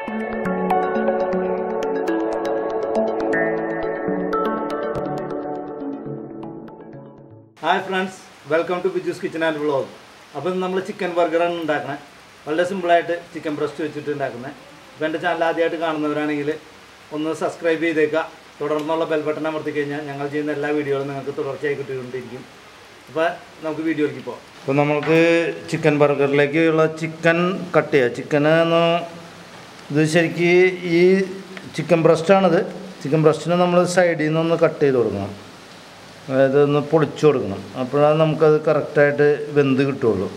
hi friends welcome to Biju's kitchen and vlog അപ്പം നമ്മൾ chicken ബർഗറാണ് ഉണ്ടാക്കുന്നത് വളരെ സിമ്പിളായിട്ട് ചിക്കൻ ബ്രസ്റ്റ് വെച്ചിട്ട് ഉണ്ടാക്കുന്നത് അപ്പോൾ എൻ്റെ ചാനൽ ആദ്യമായിട്ട് കാണുന്നവരാണെങ്കിൽ ഒന്ന് സബ്സ്ക്രൈബ് ചെയ്തേക്കുക തുടർന്നുള്ള ബെൽ ബട്ടൺ അമർത്തി കഴിഞ്ഞാൽ ഞങ്ങൾ ചെയ്യുന്ന എല്ലാ വീഡിയോകളും നിങ്ങൾക്ക് തുടർച്ചയായി കിട്ടിക്കൊണ്ടിരിക്കും അപ്പോൾ നമുക്ക് വീഡിയോയിലേക്ക് പോകാം അപ്പോൾ നമുക്ക് ചിക്കൻ ബർഗറിലേക്കുള്ള ചിക്കൻ കട്ട് ചെയ്യുക ചിക്കൻ എന്ന് ഇത് ശരിക്ക് ഈ ചിക്കൻ ബ്രസ്റ്റാണിത് ചിക്കൻ ബ്രസ്റ്റിനെ നമ്മൾ സൈഡിൽ നിന്നൊന്ന് കട്ട് ചെയ്ത് കൊടുക്കണം അതായത് ഒന്ന് പൊളിച്ചു കൊടുക്കണം അപ്പോഴാണ് നമുക്കത് കറക്റ്റായിട്ട് വെന്ത് കിട്ടുള്ളൂ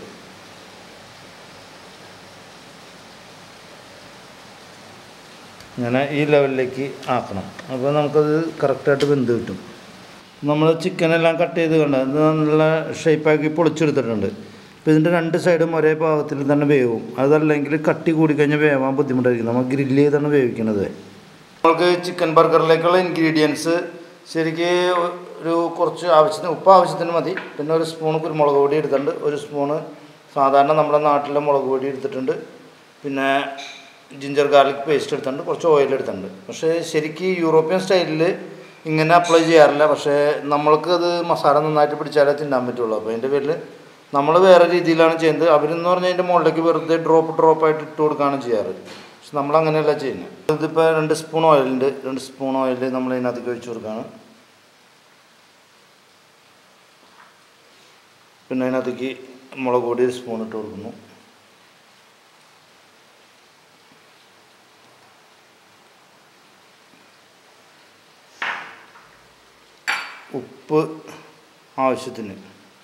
ഇങ്ങനെ ഈ ലെവലിലേക്ക് ആക്കണം അപ്പോൾ നമുക്കത് കറക്റ്റായിട്ട് വെന്ത് കിട്ടും നമ്മൾ ചിക്കനെല്ലാം കട്ട് ചെയ്ത് കണ്ട ഇത് നല്ല ഷേപ്പാക്കി പൊളിച്ചെടുത്തിട്ടുണ്ട് അപ്പോൾ ഇതിൻ്റെ രണ്ട് സൈഡും ഒരേ പാകത്തിൽ തന്നെ വേവും അതല്ലെങ്കിൽ കട്ടി കൂടിക്കഴിഞ്ഞാൽ വേവാൻ ബുദ്ധിമുട്ടായിരിക്കും നമ്മൾ ഗ്രില്ല് ചെയ്താണ് വേവിക്കണത് നമുക്ക് ചിക്കൻ ബർഗറിലേക്കുള്ള ഇൻഗ്രീഡിയൻസ് ശരിക്ക് ഒരു കുറച്ച് ആവശ്യത്തിന് ഉപ്പ് ആവശ്യത്തിന് മതി പിന്നെ ഒരു സ്പൂൺ കുരുമുളക് പൊടി എടുത്തിട്ടുണ്ട് ഒരു സ്പൂണ് സാധാരണ നമ്മുടെ നാട്ടിലെ മുളക് പൊടി എടുത്തിട്ടുണ്ട് പിന്നെ ജിഞ്ചർ ഗാർലിക് പേസ്റ്റ് എടുത്തിട്ടുണ്ട് കുറച്ച് ഓയിൽ എടുത്തിട്ടുണ്ട് പക്ഷേ ശരിക്ക് യൂറോപ്യൻ സ്റ്റൈലിൽ ഇങ്ങനെ അപ്ലൈ ചെയ്യാറില്ല പക്ഷേ നമ്മൾക്ക് അത് മസാല നന്നായിട്ട് പിടിച്ചാലേ തിന്നാൻ പറ്റുള്ളൂ അപ്പോൾ അതിൻ്റെ പേരിൽ നമ്മൾ വേറെ രീതിയിലാണ് ചെയ്യുന്നത് അവരെന്ന് പറഞ്ഞാൽ അതിൻ്റെ മുകളിലേക്ക് വെറുതെ ഡ്രോപ്പ് ഡ്രോപ്പായിട്ട് ഇട്ട് കൊടുക്കുകയാണ് ചെയ്യാറ് പക്ഷെ നമ്മൾ അങ്ങനെയല്ല ചെയ്യുന്നത് ഇതിപ്പോൾ രണ്ട് സ്പൂൺ ഓയിലുണ്ട് രണ്ട് സ്പൂൺ ഓയിൽ നമ്മൾ ഇതിനകത്തേക്ക് ഒഴിച്ച് കൊടുക്കുകയാണ് പിന്നെ അതിനകത്തേക്ക് മുളക് പൊടി ഒരു സ്പൂൺ ഇട്ട് കൊടുക്കുന്നു ഉപ്പ് ആവശ്യത്തിന്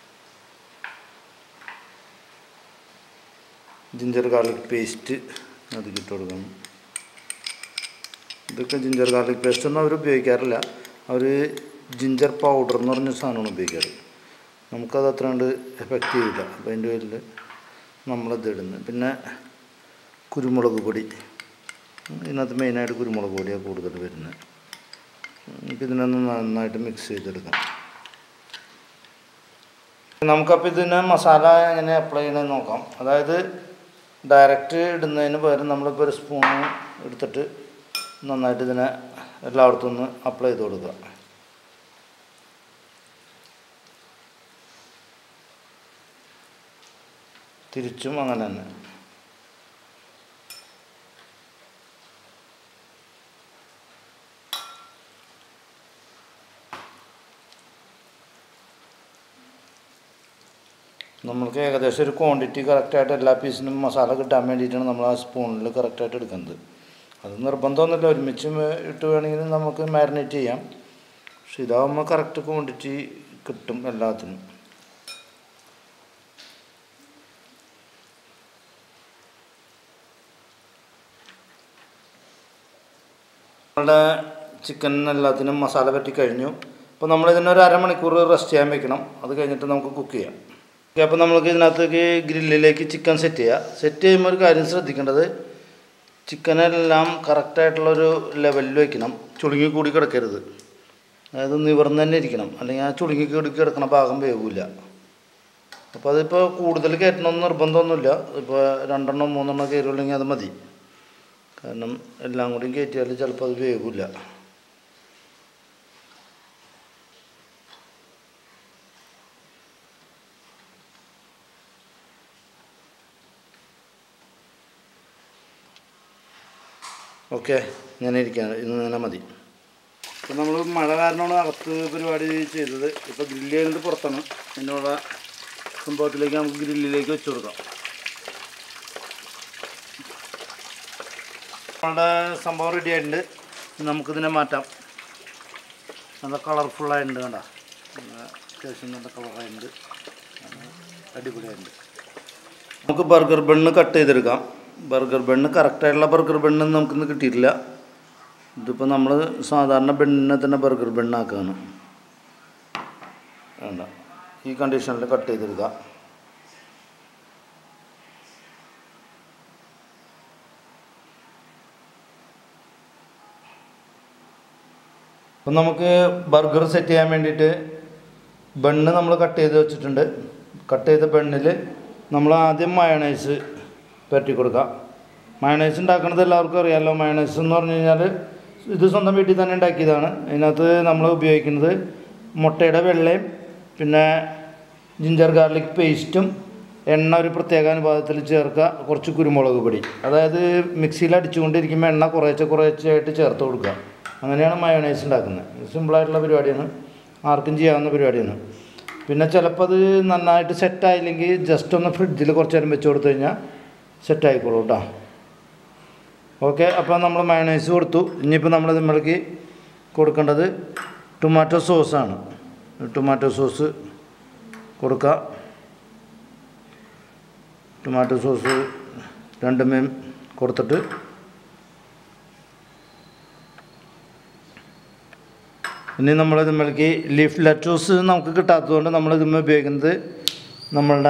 ജിഞ്ചർ ഗാർലിക് പേസ്റ്റ് അതിലേക്ക് ഇട്ട് കൊടുക്കണം ഇതൊക്കെ ജിഞ്ചർ ഗാർലിക് പേസ്റ്റ് ഒന്നും അവർ ഉപയോഗിക്കാറില്ല അവർ ജിഞ്ചർ പൗഡർ എന്ന് പറഞ്ഞ സാധനമാണ് ഉപയോഗിക്കാറ് നമുക്കത് അത്ര കണ്ട് എഫക്റ്റ് ചെയ്യില്ല അപ്പോൾ അതിൻ്റെ പേരിൽ നമ്മളത് ഇടുന്നത് പിന്നെ കുരുമുളക് പൊടി ഇതിനകത്ത് മെയിനായിട്ട് കുരുമുളക് പൊടിയാണ് കൂടുതൽ വരുന്നത് നമുക്ക് ഇതിനൊന്ന് നന്നായിട്ട് മിക്സ് ചെയ്തെടുക്കാം നമുക്കപ്പോൾ ഇതിന് മസാല എങ്ങനെ അപ്ലൈ ചെയ്യണമെന്ന് നോക്കാം അതായത് ഡയറക്റ്റ് ഇടുന്നതിന് പകരം നമ്മളിപ്പോൾ ഒരു സ്പൂൺ എടുത്തിട്ട് നന്നായിട്ട് ഇതിനെ എല്ലായിടത്തും ഒന്ന് അപ്ലൈ ചെയ്ത് കൊടുക്കുക തിരിച്ചും അങ്ങനെ തന്നെ നമ്മൾക്ക് ഏകദേശം ഒരു ക്വാണ്ടിറ്റി കറക്റ്റായിട്ട് എല്ലാ പീസിനും മസാല കിട്ടാൻ വേണ്ടിയിട്ടാണ് നമ്മൾ ആ സ്പൂണിൽ കറക്റ്റായിട്ട് എടുക്കുന്നത് അത് നിർബന്ധമൊന്നുമില്ല ഒരുമിച്ച് ഇട്ട് വേണമെങ്കിൽ നമുക്ക് മാരിനേറ്റ് ചെയ്യാം പക്ഷെ ഇതാകുമ്പോൾ കറക്റ്റ് ക്വാണ്ടിറ്റി കിട്ടും എല്ലാത്തിനും നമ്മളുടെ ചിക്കൻ എല്ലാത്തിനും മസാല പറ്റി കഴിഞ്ഞു അപ്പോൾ നമ്മളിതിനെ ഒരു അരമണിക്കൂർ റെസ്റ്റ് ചെയ്യാൻ വെക്കണം അത് കഴിഞ്ഞിട്ട് നമുക്ക് കുക്ക് ചെയ്യാം ഓക്കെ അപ്പോൾ നമ്മൾക്ക് ഇതിനകത്തേക്ക് ഗ്രില്ലിലേക്ക് ചിക്കൻ സെറ്റ് ചെയ്യാം സെറ്റ് ചെയ്യുമ്പോൾ ഒരു കാര്യം ശ്രദ്ധിക്കേണ്ടത് ചിക്കനെല്ലാം കറക്റ്റായിട്ടുള്ളൊരു ലെവലിൽ വെക്കണം ചുളുങ്ങി കൂടി കിടക്കരുത് അതായത് നിവർന്ന് തന്നെ ഇരിക്കണം അല്ലെങ്കിൽ ആ ചുളുങ്ങി കൂടി കിടക്കണ ഭാഗം വേവില്ല അപ്പോൾ അതിപ്പോൾ കൂടുതൽ കയറ്റണമെന്ന് നിർബന്ധമൊന്നുമില്ല ഇപ്പോൾ രണ്ടെണ്ണം മൂന്നെണ്ണം കയറുള്ളെങ്കിൽ അത് മതി കാരണം എല്ലാം കൂടി കയറ്റിയാൽ ചിലപ്പോൾ അത് വേവില്ല ഓക്കെ ഇങ്ങനെ ഇരിക്കുകയാണ് ഇന്ന് തന്നെ മതി ഇപ്പം നമ്മൾ മഴ കാരണമാണ് അകത്ത് പരിപാടി ചെയ്തത് ഇപ്പോൾ ഗ്രില്ല് ചെയ്യുന്നത് പുറത്താണ് അതിനുള്ള സംഭവത്തിലേക്ക് നമുക്ക് ഗ്രില്ലിലേക്ക് വെച്ച് കൊടുക്കാം നമ്മളുടെ സംഭവം റെഡി ആയിട്ടുണ്ട് ഇനി നമുക്കിതിനെ മാറ്റാം നല്ല കളർഫുള്ളായിട്ടുണ്ട് കണ്ട നല്ല അത്യാവശ്യം നല്ല കളറായിട്ടുണ്ട് അടിപൊളിയായിട്ടുണ്ട് നമുക്ക് ബർഗർ ബണ്ണ് കട്ട് ചെയ്തെടുക്കാം ബർഗർ ബണ്ണ് കറക്റ്റായിട്ടുള്ള ബർഗർ ബണ്ണ് നമുക്കിന്ന് കിട്ടിയിട്ടില്ല ഇതിപ്പോൾ നമ്മൾ സാധാരണ ബണ്ണിനെ തന്നെ ബർഗർ ബണ്ണാക്കുകയാണ് വേണ്ട ഈ കണ്ടീഷനിൽ കട്ട് ചെയ്തെടുക്കാം അപ്പം നമുക്ക് ബർഗർ സെറ്റ് ചെയ്യാൻ വേണ്ടിയിട്ട് ബണ്ണ് നമ്മൾ കട്ട് ചെയ്ത് വെച്ചിട്ടുണ്ട് കട്ട് ചെയ്ത ബണ്ണിൽ നമ്മൾ ആദ്യം മയണൈസ് പുരട്ടി കൊടുക്കാം മയണൈസ് ഉണ്ടാക്കുന്നത് എല്ലാവർക്കും അറിയാമല്ലോ മയണൈസ് എന്ന് പറഞ്ഞു കഴിഞ്ഞാൽ ഇത് സ്വന്തം വീട്ടിൽ തന്നെ ഉണ്ടാക്കിയതാണ് ഇതിനകത്ത് നമ്മൾ ഉപയോഗിക്കുന്നത് മുട്ടയുടെ വെള്ളയും പിന്നെ ജിഞ്ചർ ഗാർലിക് പേസ്റ്റും എണ്ണ ഒരു പ്രത്യേക അനുപാതത്തിൽ ചേർക്കുക കുറച്ച് കുരുമുളക് പൊടി അതായത് മിക്സിയിൽ അടിച്ചുകൊണ്ടിരിക്കുമ്പോൾ എണ്ണ കുറേശ്ശെ കുറേശ്ശെയായിട്ട് ചേർത്ത് കൊടുക്കുക അങ്ങനെയാണ് മയോണൈസ് ഉണ്ടാക്കുന്നത് സിമ്പിളായിട്ടുള്ള പരിപാടിയാണ് ആർക്കും ചെയ്യാവുന്ന പരിപാടിയാണ് പിന്നെ ചിലപ്പോൾ അത് നന്നായിട്ട് സെറ്റായില്ലെങ്കിൽ ജസ്റ്റ് ഒന്ന് ഫ്രിഡ്ജിൽ കുറച്ച് നേരം വെച്ച് കൊടുത്തു കഴിഞ്ഞാൽ സെറ്റായിക്കോളൂ കേട്ടോ ഓക്കെ അപ്പോൾ നമ്മൾ മയണൈസ് കൊടുത്തു ഇനിയിപ്പോൾ നമ്മൾ നമ്മൾക്ക് കൊടുക്കേണ്ടത് ടൊമാറ്റോ സോസാണ് ടൊമാറ്റോ സോസ് കൊടുക്കുക ടൊമാറ്റോ സോസ് രണ്ട് മേം കൊടുത്തിട്ട് ഇനി നമ്മൾ നമ്മൾക്ക് ലീഫ് ലെറ്റൂസ് നമുക്ക് കിട്ടാത്തതുകൊണ്ട് നമ്മൾ ഇതുമ്മ ഉപയോഗിക്കുന്നത് നമ്മളുടെ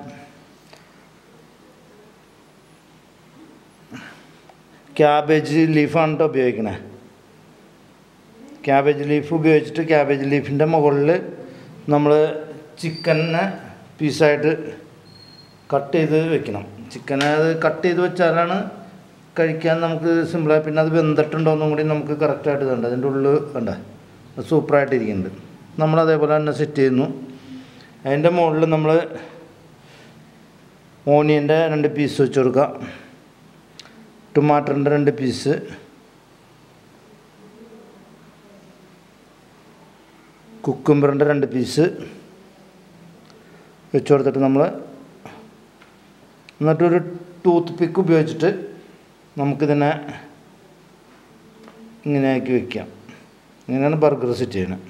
ക്യാബേജ് ലീഫാണ് കേട്ടോ ഉപയോഗിക്കണേ ക്യാബേജ് ലീഫ് ഉപയോഗിച്ചിട്ട് ക്യാബേജ് ലീഫിൻ്റെ മുകളിൽ നമ്മൾ ചിക്കനെ പീസായിട്ട് കട്ട് ചെയ്ത് വെക്കണം ചിക്കനെ അത് കട്ട് ചെയ്ത് വെച്ചാലാണ് കഴിക്കാൻ നമുക്ക് സിമ്പിളായി പിന്നെ അത് വെന്തിട്ടുണ്ടോയെന്നും കൂടി നമുക്ക് കറക്റ്റായിട്ട് കണ്ട അതിൻ്റെ ഉള്ളിൽ കണ്ട സൂപ്പറായിട്ട് ഇരിക്കുന്നുണ്ട് നമ്മൾ അതേപോലെ തന്നെ സെറ്റ് ചെയ്യുന്നു അതിൻ്റെ മുകളിൽ നമ്മൾ ഓണിയൻ്റെ രണ്ട് പീസ് വെച്ച് കൊടുക്കുക ടൊമാറ്ററിൻ്റെ രണ്ട് പീസ് കുക്കുംബറിൻ്റെ രണ്ട് പീസ് വെച്ച് കൊടുത്തിട്ട് നമ്മൾ എന്നിട്ടൊരു ടൂത്ത് പിക്ക് ഉപയോഗിച്ചിട്ട് നമുക്കിതിനെ ഇങ്ങനെ ആക്കി വെക്കാം ഇങ്ങനെയാണ് ബർഗർ സെറ്റ് ചെയ്യുന്നത്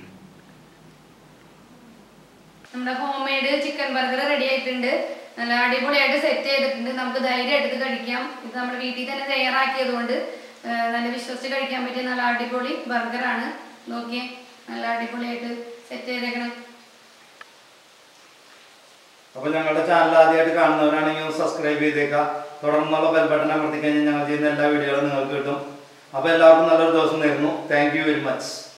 നമ്മുടെ homemade chicken burger ready ആയിട്ടുണ്ട് നല്ല അടിപൊളിയായിട്ട് സെറ്റ് ചെയ്തിട്ടുണ്ട് നമുക്ക് ധൈര്യമായിട്ട് ഇത് കഴിക്കാം ഇത് നമ്മുടെ വീട്ടിൽ തന്നെ തയ്യാറാക്കിയത് കൊണ്ട് നല്ല വിശ്വസിച്ച് കഴിക്കാൻ പറ്റിയ നല്ല അടിപൊളി ബർഗറാണ് നോക്കിയേ നല്ല അടിപൊളിയായിട്ട് സെറ്റ് ചെയ്തേക്കണം അപ്പോൾ ഞങ്ങളുടെ ചാനൽ ആദ്യമായിട്ട് കാണുന്നവരാണെങ്കിൽ ഒന്ന് സബ്സ്ക്രൈബ് ചെയ്തേക്കാം തുടർന്നുള്ള ബെൽ ബട്ടൺ അമർത്തി കഴിഞ്ഞാൽ ഞങ്ങൾ ചെയ്യുന്ന എല്ലാ വീഡിയോകളും നിങ്ങൾക്ക് കിട്ടും അപ്പോൾ എല്ലാവർക്കും നല്ലൊരു ദിവസം നേരുന്നു താങ്ക് യു വെരി മച്ച്